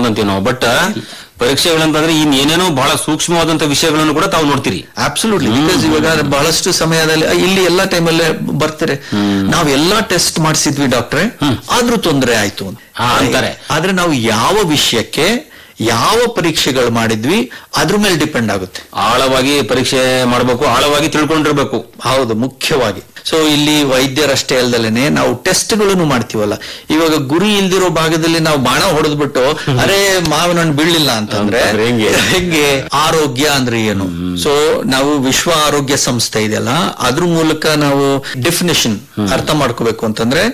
ಅಂತಂತೀವಿ ನಾವು ಬಟ್ ಪರೀಕ್ಷೆಗಳಂತಂದ್ರೆ ಇನ್ ಏನೇನೋ ಬಹಳ ಸೂಕ್ಷ್ಮವಾದಂತ ವಿಷಯಗಳನ್ನು ಕೂಡ ತಾವು ನೋಡ್ತೀರಿ ಅಬ್ಸಲ್ಯೂಟ್ಲಿ ಬಿಕಾಸ್ ಇವಾಗ ಬಹಳಷ್ಟು ಸಮಯದಲ್ಲಿ ಆ, ಇಲ್ಲಿ ಎಲ್ಲಾ ಟೈಮಲ್ಲೇ ಬರ್ತಾರೆ ನಾವ್ ಎಲ್ಲಾ ಟೆಸ್ಟ್ ಮಾಡಿಸಿದ್ವಿ ಡಾಕ್ಟ್ರೆ ಆದ್ರೂ ತೊಂದರೆ ಆಯ್ತು ಅಂತ ಹಾ, ಅಂತಾರೆ. ಆದ್ರೆ ನಾವು ಯಾವ ವಿಷಯಕ್ಕೆ ಯಾವ ಪರೀಕ್ಷೆಗಳು ಮಾಡಿದ್ವಿ ಅದ್ರ ಮೇಲೆ ಡಿಪೆಂಡ್ ಆಗುತ್ತೆ ಆಳವಾಗಿ ಪರೀಕ್ಷೆ ಮಾಡಬೇಕು ಆಳವಾಗಿ ತಿಳ್ಕೊಂಡಿರ್ಬೇಕು ಹೌದು ಮುಖ್ಯವಾಗಿ ಸೊ ಇಲ್ಲಿ ವೈದ್ಯರಷ್ಟೇ ಅಲ್ದಲೇನೆ ನಾವು ಟೆಸ್ಟ್ಗಳನ್ನು ಮಾಡ್ತೀವಲ್ಲ ಇವಾಗ ಗುರಿ ಇಲ್ದಿರೋ ಭಾಗದಲ್ಲಿ ನಾವು ಬಾಣ ಹೊಡೆದ್ಬಿಟ್ಟು ಅರೆ ಮಾವಿನ ಹಣ್ಣು ಬೀಳಿಲ್ಲ ಅಂತಂದ್ರೆ ಅಂತಂದ್ರೆ ಹೆಂಗೆ? ಹೆಂಗೆ ಆರೋಗ್ಯ ಅಂದ್ರೆ ಏನು ಸೊ ನಾವು ವಿಶ್ವ ಆರೋಗ್ಯ ಸಂಸ್ಥೆ ಇದೆಯಲ್ಲ ಅದ್ರ ಮೂಲಕ ನಾವು ಡೆಫಿನೇಷನ್ ಅರ್ಥ ಮಾಡ್ಕೋಬೇಕು ಅಂತಂದ್ರೆ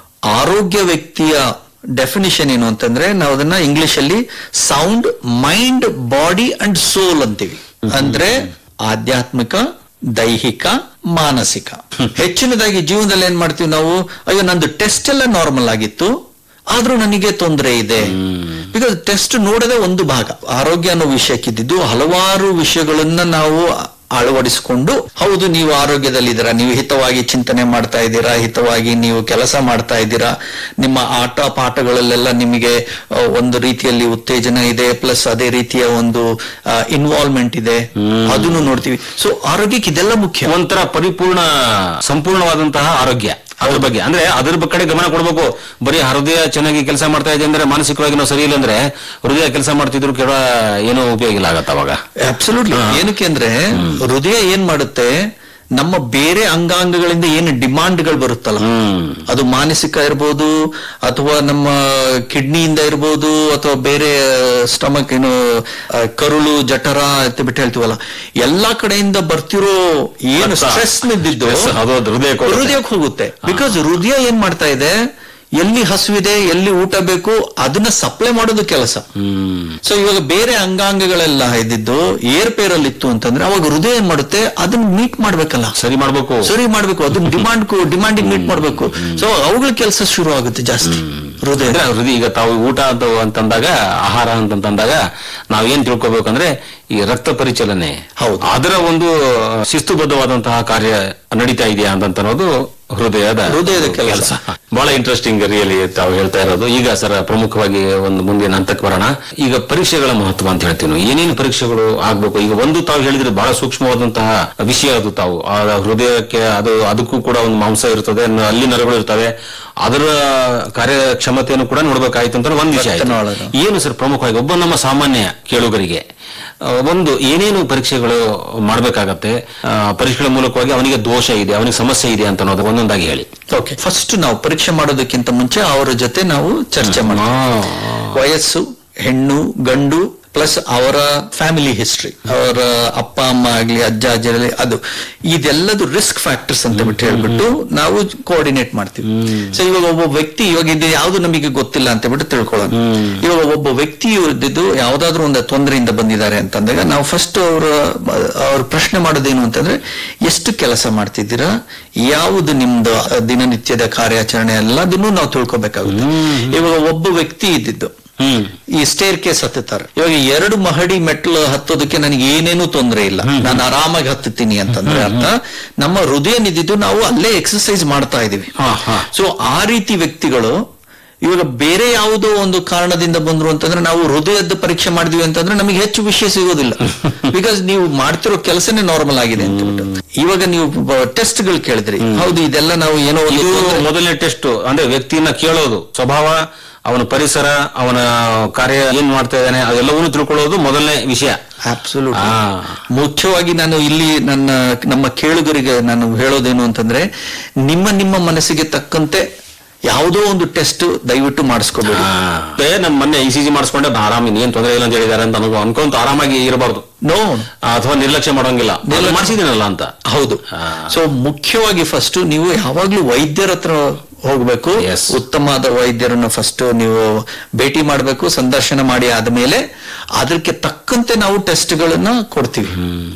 ಆರೋಗ್ಯ ವ್ಯಕ್ತಿಯ ಡೆಫಿನಿಷನ್ ಏನು ಅಂತಂದ್ರೆ ನಾವು ಅದನ್ನ ಇಂಗ್ಲಿಷ್ ಅಲ್ಲಿ sound mind body and soul ಅಂತೀವಿ ಅಂದ್ರೆ ಆಧ್ಯಾತ್ಮಿಕ ದೈಹಿಕ ಮಾನಸಿಕ ಹೆಚ್ಚಿನದಾಗಿ ಜೀವನದಲ್ಲಿ ಏನ್ ಮಾಡ್ತೀವಿ ನಾವು ಅಯ್ಯೋ ನಂದು ಟೆಸ್ಟ್ ಎಲ್ಲ ನಾರ್ಮಲ್ ಆಗಿತ್ತು ಆದ್ರೂ ನನಗೆ ತೊಂದರೆ ಇದೆ ಬಿಕಾಸ್ ಟೆಸ್ಟ್ ನೋಡದೆ ಒಂದು ಭಾಗ ಆರೋಗ್ಯ ಅನ್ನೋ ವಿಷಯಕ್ಕಿದ್ದು ಹಲವಾರು ವಿಷಯಗಳನ್ನ ನಾವು ಅಳವಡಿಸಿಕೊಂಡು ಹೌದು ನೀವು ಆರೋಗ್ಯದಲ್ಲಿದ್ದೀರಾ ನೀವು ಹಿತವಾಗಿ ಚಿಂತನೆ ಮಾಡ್ತಾ ಇದ್ದೀರಾ ಹಿತವಾಗಿ ನೀವು ಕೆಲಸ ಮಾಡ್ತಾ ಇದ್ದೀರಾ ನಿಮ್ಮ ಆಟ ಪಾಠಗಳಲ್ಲೆಲ್ಲ ನಿಮಗೆ ಆ, ಒಂದು ರೀತಿಯಲ್ಲಿ ಉತ್ತೇಜನ ಇದೆ ಪ್ಲಸ್ ಅದೇ ರೀತಿಯ ಒಂದು ಇನ್ವಾಲ್ವ್ಮೆಂಟ್ ಇದೆ ಅದನ್ನು ನೋಡ್ತೀವಿ ಸೊ ಆರೋಗ್ಯಕ್ಕೆ ಇದೆಲ್ಲ ಮುಖ್ಯ ಒಂಥರ ಪರಿಪೂರ್ಣ ಸಂಪೂರ್ಣವಾದಂತಹ ಆರೋಗ್ಯ ಅದ್ರ ಬಗ್ಗೆ ಅಂದ್ರೆ ಅದ್ರ ಬ- ಕಡೆ ಗಮನ ಕೊಡ್ಬೇಕು ಬರೀ ಹೃದಯ ಚೆನ್ನಾಗಿ ಕೆಲಸ ಮಾಡ್ತಾ ಇದೆ ಅಂದ್ರೆ ಮಾನಸಿಕವಾಗಿ ನಾವು ಸರಿ ಇಲ್ಲ ಅಂದ್ರೆ ಹೃದಯ ಕೆಲಸ ಮಾಡ್ತಿದ್ರು ಕೇಳ ಏನೂ ಉಪಯೋಗ ಇಲ್ಲ ಆಗತ್ತ ಅವಾಗ ಅಬ್ಸಲ್ಯೂಟ್ಲಿ ಏನಕ್ಕೆ ಅಂದ್ರೆ ಹೃದಯ ಏನ್ ಮಾಡುತ್ತೆ ನಮ್ಮ ಬೇರೆ ಅಂಗಾಂಗಗಳಿಂದ ಏನು ಡಿಮಾಂಡ್ಗಳು ಬರುತ್ತಲ್ಲ ಹ್ಮ್ ಅದು ಮಾನಸಿಕ ಇರ್ಬೋದು ಅಥವಾ ನಮ್ಮ ಕಿಡ್ನಿಯಿಂದ ಇರ್ಬೋದು ಅಥವಾ ಬೇರೆ ಸ್ಟಮಕ್ ಏನು ಆ, ಕರುಳು ಜಠರ ಅಂತ ಬಿಟ್ಟು ಹೇಳ್ತೀವಲ್ಲ ಎಲ್ಲಾ ಕಡೆಯಿಂದ ಬರ್ತಿರೋ ಏನು ರಕ್ತ. ಸ್ಟ್ರೆಸ್ ನಿದ್ದಿದ್ದು Stress, ಅದು ಅದು ಹೃದಯಕ್ಕೆ ಹೋಗುತ್ತೆ. ಹೃದಯಕ್ಕೆ ಹೋಗುತ್ತೆ ಬಿಕಾಸ್ ಹೃದಯ ಏನ್ ಮಾಡ್ತಾ ಇದೆ ಎಲ್ಲಿ ಹಸುವಿದೆ ಎಲ್ಲಿ ಊಟ ಬೇಕು ಅದನ್ನ ಸಪ್ಲೈ ಮಾಡೋದು ಕೆಲಸ ಹ್ಮ್ ಸೊ ಇವಾಗ ಬೇರೆ ಅಂಗಾಂಗಗಳೆಲ್ಲ ಇದ್ದಿದ್ದು ಏರ್ಪೇರಲ್ಲಿ ಇತ್ತು ಅಂತಂದ್ರೆ ಅವಾಗ ಹೃದಯ ಏನ್ ಮಾಡುತ್ತೆ ಅದನ್ನ ಮೀಟ್ ಮಾಡ್ಬೇಕಲ್ಲ ಸರಿ ಮಾಡ್ಬೇಕು ಸರಿ ಮಾಡ್ಬೇಕು ಅದನ್ನ ಡಿಮಾಂಡ್ ಡಿಮಾಂಡಿಂಗ್ ಮೀಟ್ ಮಾಡ್ಬೇಕು ಸೊ ಅವುಗಳ ಕೆಲಸ ಶುರು ಆಗುತ್ತೆ ಜಾಸ್ತಿ ಹೃದಯ ಅಂದ್ರೆ ಹೃದಯ ಈಗ ತಾವು ಊಟ ಅಂತ ಅಂತಂದಾಗ ಆಹಾರ ಅಂತಂದಾಗ ನಾವೇನ್ ತಿಳ್ಕೊಬೇಕಂದ್ರೆ ಈ ರಕ್ತ ಪರಿಚಲನೆ ಹೌದು. ಅದರ ಒಂದು ಶಿಸ್ತುಬದ್ಧವಾದಂತಹ ಕಾರ್ಯ ನಡೀತಾ ಇದೆಯಾ ಅಂತ ಅನ್ನೋದು ಹೃದಯದ ಹೃದಯದ ಕೆಲಸ. ಬಹಳ ಇಂಟ್ರೆಸ್ಟಿಂಗ್ ರಿಯಲಿ ತಾವು ಹೇಳ್ತಾ ಇರೋದು ಈಗ ಸರ್ ಪ್ರಮುಖವಾಗಿ ಒಂದು ಮುಂದಿನ ಹಂತಕ್ಕೆ ಬರೋಣ ಈಗ ಪರೀಕ್ಷೆಗಳ ಮಹತ್ವ ಅಂತ ಹೇಳ್ತೀವಿ ನಾವು. ಏನೇನು ಪರೀಕ್ಷೆಗಳು ಆಗ್ಬೇಕು ಈಗ ಒಂದು ತಾವು ಹೇಳಿದ್ರೆ ಬಹಳ ಸೂಕ್ಷ್ಮವಾದಂತಹ ವಿಷಯ ಅದು ತಾವು ಆ ಹೃದಯಕ್ಕೆ ಅದು ಅದಕ್ಕೂ ಕೂಡ ಒಂದು ಮಾಂಸ ಇರ್ತದೆ ನ- ಅಲ್ಲಿ ನರಗಳು ಇರ್ತವೆ ಅದರ ಕಾರ್ಯಕ್ಷಮತೆಯನ್ನು ಕೂಡ ನೋಡ್ಬೇಕಾಯ್ತು ಅಂತ ಒಂದು ವಿಷಯ ಆಯ್ತು. ರಕ್ತನಾಳದ. ಏನು ಸರ್ ಪ್ರಮುಖವಾಗಿ ಒಬ್ಬ ನಮ್ಮ ಸಾಮಾನ್ಯ ಕೇಳುಗರಿಗೆ ಆ, ಒಂದು ಏನೇನು ಪರೀಕ್ಷೆಗಳು ಮಾಡಬೇಕಾಗತ್ತೆ ಪರೀಕ್ಷೆಗಳ ಮೂಲಕವಾಗಿ ಅವನಿಗೆ ದೋಷ ಇದೆ ಅವನಿಗೆ ಸಮಸ್ಯೆ ಇದೆ ಅಂತ ಅನ್ನೋದು ಒಂದೊಂದಾಗಿ ಹೇಳಿ ಓಕೆ ಫಸ್ಟ್ ನಾವು ಪರೀಕ್ಷೆ ಮಾಡೋದಕ್ಕಿಂತ ಮುಂಚೆ ಅವರ ಜೊತೆ ನಾವು ಚರ್ಚೆ ಮಾಡ್ತೀವಿ ವಯಸ್ಸು ಹೆಣ್ಣು ಗಂಡು ಪ್ಲಸ್ ಅವರ ಫ್ಯಾಮಿಲಿ ಹಿಸ್ಟ್ರಿ ಅವರ ಅಪ್ಪ ಅಮ್ಮ ಆಗ್ಲಿ ಅಜ್ಜ ಅಜ್ಜರಲ್ಲಿ ಅದು ಇದೆಲ್ಲದು ರಿಸ್ಕ್ ಫ್ಯಾಕ್ಟರ್ಸ್ ಅಂತ ಬಿಟ್ಟು ಹೇಳ್ಬಿಟ್ಟು ನಾವು ಕೋಆರ್ಡಿನೇಟ್ ಮಾಡ್ತೀವಿ ಸೊ ಇವಾಗ ಒಬ್ಬ ವ್ಯಕ್ತಿ ಇವಾಗ ಇದು ಯಾವ್ದು ನಮಗೆ ಗೊತ್ತಿಲ್ಲ ಅಂತ ಬಿಟ್ಟು ತಿಳ್ಕೊಳ್ಳೋಣ ಇವಾಗ ಒಬ್ಬ ವ್ಯಕ್ತಿ ಇದ್ದಿದ್ದು ಯಾವ್ದಾದ್ರು ಒಂದು ತೊಂದರೆಯಿಂದ ಬಂದಿದ್ದಾರೆ ಅಂತಂದಾಗ ನಾವು ಫಸ್ಟ್ ಅವರ ಅವ್ರ ಪ್ರಶ್ನೆ ಮಾಡೋದೇನು ಅಂತಂದ್ರೆ ಎಷ್ಟು ಕೆಲಸ ಮಾಡ್ತಿದ್ದೀರಾ ಯಾವುದು ನಿಮ್ದು ದಿನನಿತ್ಯದ ಕಾರ್ಯಾಚರಣೆ ಎಲ್ಲದನ್ನು ನಾವು ತಿಳ್ಕೊಬೇಕಾಗುತ್ತೆ ಇವಾಗ ಒಬ್ಬ ವ್ಯಕ್ತಿ ಇದ್ದಿದ್ದು ಹ್ಮ್ ಈ ಸ್ಟೇರ್ ಕೇಸ್ ಹತ್ತುತ್ತಾರೆ ಇವಾಗ ಎರಡು ಮಹಡಿ ಮೆಟ್ಲು ಹತ್ತೋದಕ್ಕೆ ನನಗೆ ಏನೇನು ತೊಂದರೆ ಇಲ್ಲ ನಾನು ಆರಾಮಾಗಿ ಹತ್ತುತ್ತೀನಿ ಅಂತಂದ್ರೆ ಅರ್ಥ ನಮ್ಮ ಹೃದಯ ನಿದ್ದಿದ್ದು ನಾವು ಅಲ್ಲೇ ಎಕ್ಸರ್ಸೈಸ್ ಮಾಡ್ತಾ ಇದೀವಿ ಹಾ, ಹಾ. ಸೊ ಆ ರೀತಿ ವ್ಯಕ್ತಿಗಳು ಇವಾಗ ಬೇರೆ ಯಾವುದೋ ಒಂದು ಕಾರಣದಿಂದ ಬಂದ್ರು ಅಂತಂದ್ರೆ ನಾವು ಹೃದಯದ ಪರೀಕ್ಷೆ ಮಾಡಿದ್ವಿ ಅಂತಂದ್ರೆ ನಮಗೆ ಹೆಚ್ಚು ವಿಷಯ ಸಿಗೋದಿಲ್ಲ ಬಿಕಾಸ್ ನೀವು ಮಾಡ್ತಿರೋ ಕೆಲಸನೇ ನಾರ್ಮಲ್ ಆಗಿದೆ ಅಂತ ಬಿಟ್ಟು ಇವಾಗ ನೀವು ಟೆಸ್ಟ್ಗಳು ಕೇಳಿದ್ರಿ ಹೌದು ಇದೆಲ್ಲ ನಾವು ಏನೋ ಒಂದು ಇದು ತೊಂದ್ರೆ- ಮೊದಲನೇ ಟೆಸ್ಟ್ ಅಂದ್ರೆ ವ್ಯಕ್ತಿಯನ್ನ ಕೇಳೋದು ಸ್ವಭಾವ ಅವನ ಪರಿಸರ ಅವನ ಕಾರ್ಯ ಏನ್ ಮಾಡ್ತಾ ಇದ್ದಾನೆ ಅದೆಲ್ಲವನ್ನೂ ತಿಳ್ಕೊಳ್ಳೋದು ಮೊದಲನೇ ವಿಷಯ Absolutely. ಆ. ಮುಖ್ಯವಾಗಿ ನಾನು ಇಲ್ಲಿ ನನ್ನ ನಮ್ಮ ಕೇಳುಗರಿಗೆ ನಾನು ಹೇಳೋದೇನು ಅಂತಂದ್ರೆ ನಿಮ್ಮ ನಿಮ್ಮ ಮನಸ್ಸಿಗೆ ತಕ್ಕಂತೆ ಯಾವುದೋ ಒಂದು ಟೆಸ್ಟ್ ದಯವಿಟ್ಟು ಮಾಡಿಸ್ಕೋಬೇಡಿ ಏ, ನಮ್ ಮೊನ್ನೆ ಇ ಸಿ ಜಿ ಮಾಡಿಸ್ಕೊಂಡೆ ಆರಾಮ ಏನ್ ತೊಂದರೆ ಇಲ್ಲ ಅಂತ ಹೇಳಿದಾರೆ ಅಂತ ಅನ್ಕೊ ಅನ್ಕೊಂತ ಆರಾಮಾಗಿ ಇರಬಾರ್ದು ನೋ ಅಥವಾ ನಿರ್ಲಕ್ಷ್ಯ ಮಾಡೋಂಗಿಲ್ಲ ನಿರ್ಲಕ್ಷ್ಯ- ಮಾಡಿಸಿದ್ದೀನಲ್ಲ ಅಂತ ಹೌದು ಆ. ಸೊ ಮುಖ್ಯವಾಗಿ ಫಸ್ಟ್ ನೀವು ಯಾವಾಗ್ಲೂ ವೈದ್ಯರ ಹತ್ರ ಹೋಗ್ಬೇಕು Yes. ಉತ್ತಮವಾದ ವೈದ್ಯರನ್ನ ಫಸ್ಟ್ ನೀವು ಭೇಟಿ ಮಾಡಬೇಕು ಸಂದರ್ಶನ ಮಾಡಿ ಆದ್ಮೇಲೆ ಅದಕ್ಕೆ ತಕ್ಕಂತೆ ನಾವು ಟೆಸ್ಟ್ಗಳನ್ನ ಕೊಡ್ತೀವಿ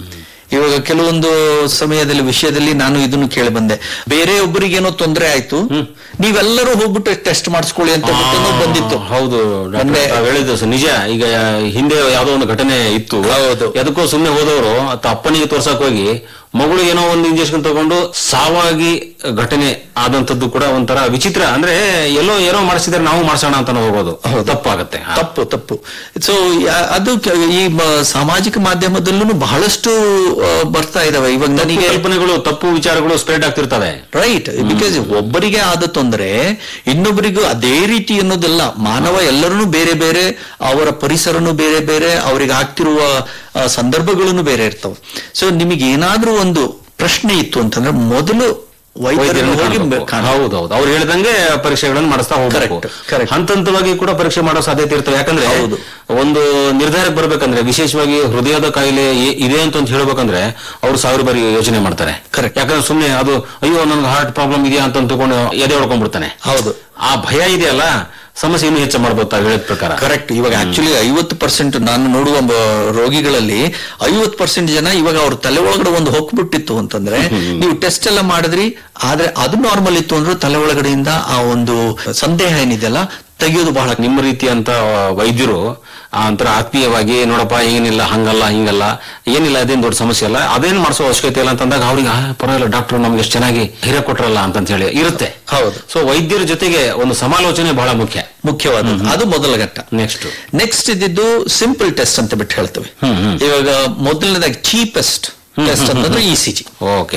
ಇವಾಗ ಕೆಲವೊಂದು ಸಮಯದಲ್ಲಿ ವಿಷಯದಲ್ಲಿ ನಾನು ಇದನ್ನು ಕೇಳಿ ಬಂದೆ ಬೇರೆ ಒಬ್ಬರಿಗೇನೋ ತೊಂದರೆ ಆಯ್ತು ನೀವೆಲ್ಲರೂ ಹೋಗ್ಬಿಟ್ಟು ಟೆಸ್ಟ್ ಮಾಡಿಸ್ಕೊಳ್ಳಿ ಅಂತ ಬಿಟ್ಟು ಬಂದಿತ್ತು ಆ, ಹೌದು ಡಾಕ್ಟರ್, ಮೊನ್ನೆ- ತಾವ್ ಹೇಳಿದ್ದು ಸ- ನಿಜ ಈಗ ಹಿಂದೆ ಯಾವ್ದೋ ಒಂದು ಘಟನೆ ಇತ್ತು ಹೌದು. ಎದಕ್ಕೋ ಸುಮ್ಮನೆ ಹೋದವರು ಅತ್ತ ಅಪ್ಪನಿಗೆ ತೋರ್ಸಕ್ ಹೋಗಿ ಮಗಳು ಏನೋ ಒಂದು ಇಂಜೆಕ್ಷನ್ ತಗೊಂಡು ಸಾವಾಗಿ ಘಟನೆ ಆದಂತದ್ದು ಕೂಡ ಒಂಥರ ವಿಚಿತ್ರ ಅಂದ್ರೆ ಎಲ್ಲೋ ಏನೋ ಮಾಡಿಸಿದ್ರೆ ನಾವು ಮಾಡ್ಸೋಣ ಅಂತ ಹೋಗೋದು ತಪ್ಪಾಗತ್ತೆ ಹಾ. ತಪ್ಪು ತಪ್ಪು ಸೊ ಅದು ಕ- ಈ ಮ- ಸಾಮಾಜಿಕ ಮಾಧ್ಯಮದಲ್ಲೂ ಬಹಳಷ್ಟು ಆ, ಬರ್ತಾ ಇದಾವೆ ಇವಾಗ ತಪ್ಪು ನನಗೆ ಕಲ್ಪನೆಗಳು ತಪ್ಪು ವಿಚಾರಗಳು ಸ್ಪ್ರೆಡ್ ಆಗ್ತಿರ್ತವೆ ರೈಟ್ ಬಿಕಾಸ್ ಒಬ್ಬರಿಗೆ ಆದ ತೊಂದರೆ ಇನ್ನೊಬ್ಬರಿಗೂ ಅದೇ ರೀತಿ ಅನ್ನೋದಲ್ಲ ಮಾನವ ಎಲ್ಲರನ್ನೂ ಬೇರೆ ಬೇರೆ ಅವರ ಪರಿಸರನು ಬೇರೆ ಬೇರೆ ಅವರಿಗೆ ಆಗ್ತಿರುವ ಆ, ಸಂದರ್ಭಗಳನ್ನು ಬೇರೆ ಇರ್ತವೆ ಸೊ ನಿಮಗೆ ಏನಾದ್ರೂ ಒಂದು ಪ್ರಶ್ನೆ ಇತ್ತು ಅಂತಂದ್ರೆ ಮೊದಲು ವೈದ್ಯರನ್ನು ಹೋಗಿ ಕಾಣ ಹೌದೌದು ಅವ್ರು ಹೇಳ್ದಂಗೆ ಪರೀಕ್ಷೆಗಳನ್ನು ಮಾಡಿಸ್ತಾ ಹೋಗ್ಬೇಕು Correct, correct. ಹಂತ ಹಂತವಾಗಿ ಕೂಡ ಪರೀಕ್ಷೆ ಮಾಡೋ ಸಾಧ್ಯತೆ ಇರ್ತವೆ ಯಾಕಂದ್ರೆ ಹೌದು. ಒಂದು ನಿರ್ಧಾರಕ್ಕೆ ಬರ್ಬೇಕಂದ್ರೆ ವಿಶೇಷವಾಗಿ ಹೃದಯದ ಕಾಯಿಲೆ ಇ- ಇದೆ ಅಂತ ಹೇಳ್ಬೇಕಂದ್ರೆ ಅವ್ರು ಸಾವಿರ ಬಾರಿ ಯೋಚನೆ ಮಾಡ್ತಾರೆ Correct. ಯಾಕಂದ್ರೆ ಸುಮ್ನೆ ಅದು ಅಯ್ಯೋ ನನ್ಗೆ ಹಾರ್ಟ್ ಪ್ರಾಬ್ಲಮ್ ಇದೆಯಾ ಅಂತ ತಗೊಂಡು ಎದೆ ಹೊಡ್ಕೊಂಡ್ಬಿಡ್ತಾನೆ ಹೌದು ಆ ಭಯ ಇದೆಯಲ್ಲ ಸಮಸ್ಯೆ ಇನ್ನೂ ಹೆಚ್ಚು ಮಾಡ್ಬೋದು ತಾವ್ ಹೇಳಿದ ಪ್ರಕಾರ ಕರೆಕ್ಟ್ ಇವಾಗ ಆಕ್ಚುಲಿ ಐವತ್ತು ಪರ್ಸೆಂಟ್ ನಾನು ನೋಡುವ ಬ- ರೋಗಿಗಳಲ್ಲಿ ಐವತ್ತು ಪರ್ಸೆಂಟ್ ಜನ ಇವಾಗ ಅವ್ರ ತಲೆ ಒಳಗಡೆ ಒಂದು ಹೊಕ್ಬಿಟ್ಟಿತ್ತು ಅಂತಂದ್ರೆ ನೀವು ಟೆಸ್ಟ್ ಎಲ್ಲ ಮಾಡಿದ್ರಿ ಆದ್ರೆ ಅದು ನಾರ್ಮಲ್ ಇತ್ತು ಅಂದ್ರೆ ತಲೆ ಒಳಗಡೆಯಿಂದ ಆ ಒಂದು ಸಂದೇಹ ಏನಿದೆಯಲ್ಲ ತೆಗೆಯೋದು ಬಹಳ ನಿಮ್ಮ ರೀತಿಯಂತ ವೈದ್ಯರು ಆ ಒಂಥರ ಆತ್ಮೀಯವಾಗಿ ನೋಡಪ್ಪ ಏನಿಲ್ಲ ಹಂಗಲ್ಲ ಹಿಂಗಲ್ಲ ಏನಿಲ್ಲ ಅದೇನ್ ದೊಡ್ಡ ಸಮಸ್ಯೆ ಅಲ್ಲ ಅದೇನ್ ಮಾಡಿಸೋ ಅವಶ್ಯಕತೆ ಇಲ್ಲ ಅಂತಂದಾಗ ಅವ್ರಿಗೆ ಆ, ಪರವಾಗಿಲ್ಲ ಡಾಕ್ಟರ್ ನಮ್ಗೆ ಎಷ್ಟು ಚೆನ್ನಾಗಿ ಹಿರಿಯ ಕೊಟ್ರಲ್ಲ ಅಂತ ಹೇಳಿ ಇರುತ್ತೆ ಹೌದು ಸೊ ವೈದ್ಯರ ಜೊತೆಗೆ ಒಂದು ಸಮಾಲೋಚನೆ ಬಹಳ ಮುಖ್ಯ ಮುಖ್ಯವಾದದ್ದು ಅದು ಮೊದಲ ಘಟ್ಟ ನೆಕ್ಸ್ಟ್ ನೆಕ್ಸ್ಟ್ ಇದ್ದಿದ್ದು ಸಿಂಪಲ್ ಟೆಸ್ಟ್ ಅಂತ ಬಿಟ್ಟು ಹೇಳ್ತೇವೆ ಇವಾಗ ಮೊದಲನೇದಾಗಿ ಚೀಪೆಸ್ಟ್ ಟೆಸ್ಟ್ ಅಂತಂದ್ರೆ E C G okay